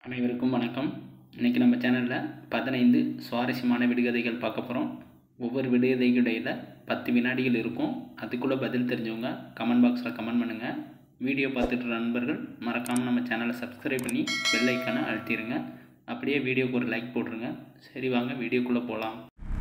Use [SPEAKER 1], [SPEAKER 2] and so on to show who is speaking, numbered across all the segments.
[SPEAKER 1] அனைவருக்கும் வணக்கம் இன்றைக்கி நம்ம சேனலில் பதினைந்து சுவாரஸ்யமான விடுகதைகள் பார்க்க போகிறோம் ஒவ்வொரு விடுகதைக்குடையில் பத்து வினாடிகள் இருக்கும் அதுக்குள்ளே பதில் தெரிஞ்சவங்க கமெண்ட் பாக்ஸில் கமெண்ட் பண்ணுங்கள் வீடியோ பார்த்துட்டு நண்பர்கள் மறக்காமல் நம்ம சேனலை சப்ஸ்கிரைப் பண்ணி பெல் ஐக்கானை அழுத்திடுங்க அப்படியே வீடியோக்கு ஒரு லைக் போட்டுருங்க சரி வாங்க வீடியோக்குள்ளே போகலாம்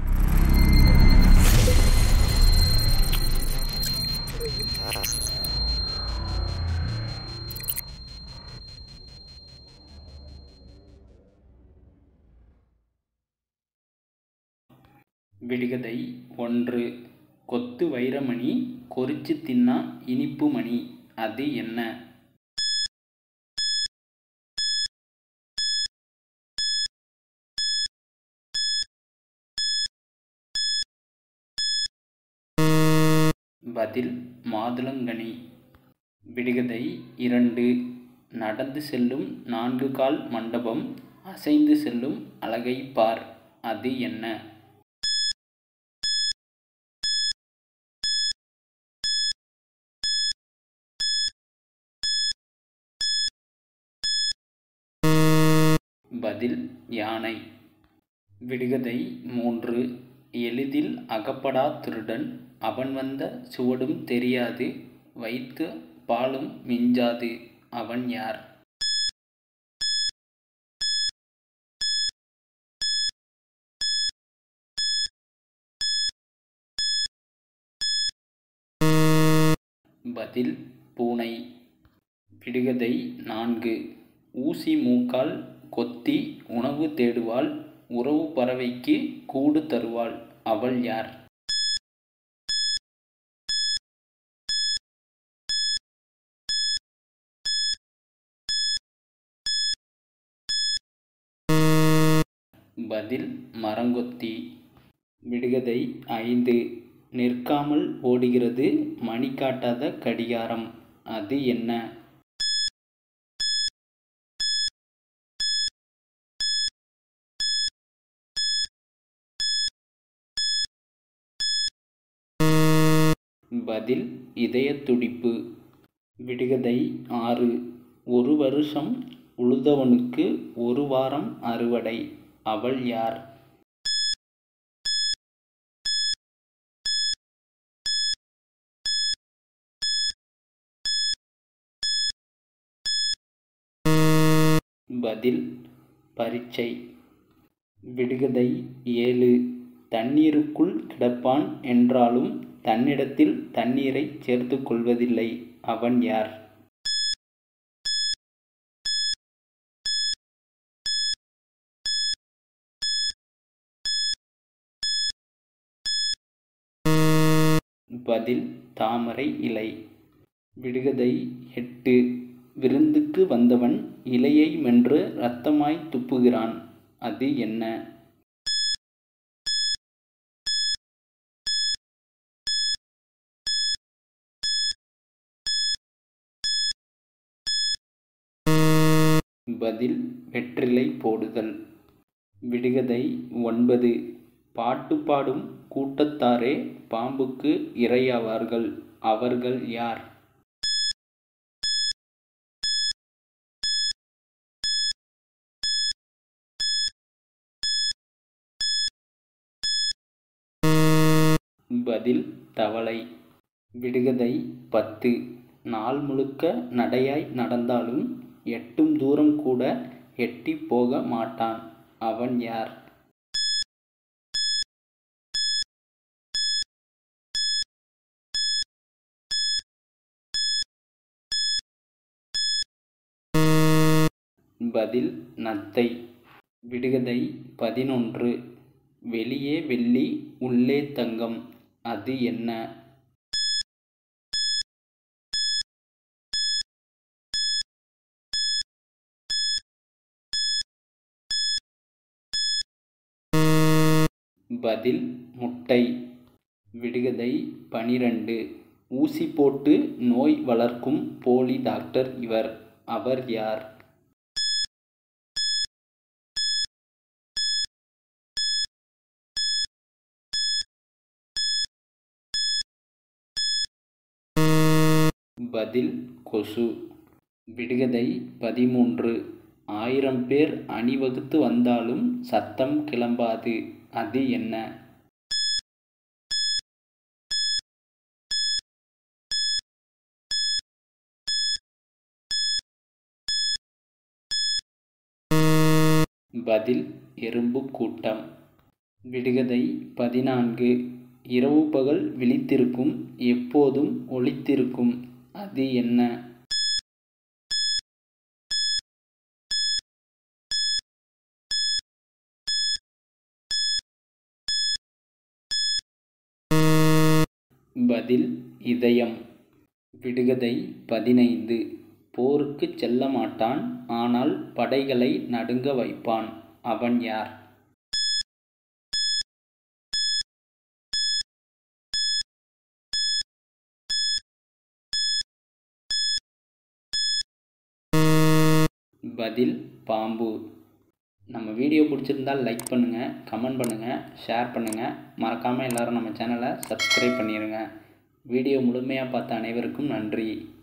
[SPEAKER 1] விடுகதை ஒன்று கொத்து வைரமணி கொறிச்சு தின்னா இனிப்பு மணி அது என்ன பதில் மாதுளங்கனி விடுகதை இரண்டு நடந்து செல்லும் நான்கு கால் மண்டபம் அசைந்து செல்லும் அழகை பார் அது என்ன பதில் யானை விடுகதை மூன்று எளிதில் அகப்படா திருடன் அவன் வந்த சுவடும் தெரியாது வைத்து பாலும் மிஞ்சாது அவன் யார் பதில் பூனை விடுகதை நான்கு ஊசி மூக்கால் கொத்தி உணவு தேடுவாள் உறவு பறவைக்கு கூடு தருவாள் அவள் யார் பதில் மரங்கொத்தி விடுகதை ஐந்து நிற்காமல் ஓடுகிறது மணி காட்டாத கடிகாரம் அது என்ன பதில் இதய துடிப்பு விடுகதை ஆறு ஒரு வருஷம் உழுதவனுக்கு ஒரு வாரம் அறுவடை அவள் யார் பதில் பரீட்சை விடுகதை ஏழு தண்ணீருக்குள் கிடப்பான் என்றாலும் தன்னிடத்தில் தண்ணீரை சேர்த்து கொள்வதில்லை அவன் யார் பதில் தாமரை இலை விடுகதை எட்டு விருந்துக்கு வந்தவன் இலையை மென்று இரத்தமாய் துப்புகிறான் அது என்ன பதில் வெற்றிலை போடுதல் விடுகதை ஒன்பது பாட்டு பாடும் கூட்டத்தாரே பாம்புக்கு இரையாவார்கள் அவர்கள் யார் பதில் தவளை விடுகதை பத்து நாள் முழுக்க நடையாய் நடந்தாலும் எட்டும் தூரம் கூட எட்டி போக மாட்டான் அவன் யார் பதில் நத்தை விடுகதை பதினொன்று வெளியே வெள்ளி உள்ளே தங்கம் அது என்ன பதில் முட்டை விடுகதை பனிரெண்டு ஊசி போட்டு நோய் வளர்க்கும் போலி டாக்டர் இவர் அவர் யார் பதில் கொசு விடுகதை பதிமூன்று ஆயிரம் பேர் அணிவகுத்து வந்தாலும் சத்தம் கிளம்பாது அது என்ன பதில் எறும்பு கூட்டம் விடுகதை பதினான்கு இரவு பகல் விழித்திருக்கும் எப்போதும் ஒளித்திருக்கும் அது என்ன பதில் இதயம் விடுகதை பதினைந்து போருக்குச் செல்ல மாட்டான் ஆனால் படைகளை நடுங்க வைப்பான் அவன் யார் பதில் பாம்பு நம்ம வீடியோ பிடிச்சிருந்தால் லைக் பண்ணுங்கள் கமெண்ட் பண்ணுங்கள் ஷேர் பண்ணுங்கள் மறக்காமல் எல்லோரும் நம்ம சேனலை சப்ஸ்கிரைப் பண்ணிடுங்க வீடியோ முழுமையாக பார்த்த அனைவருக்கும் நன்றி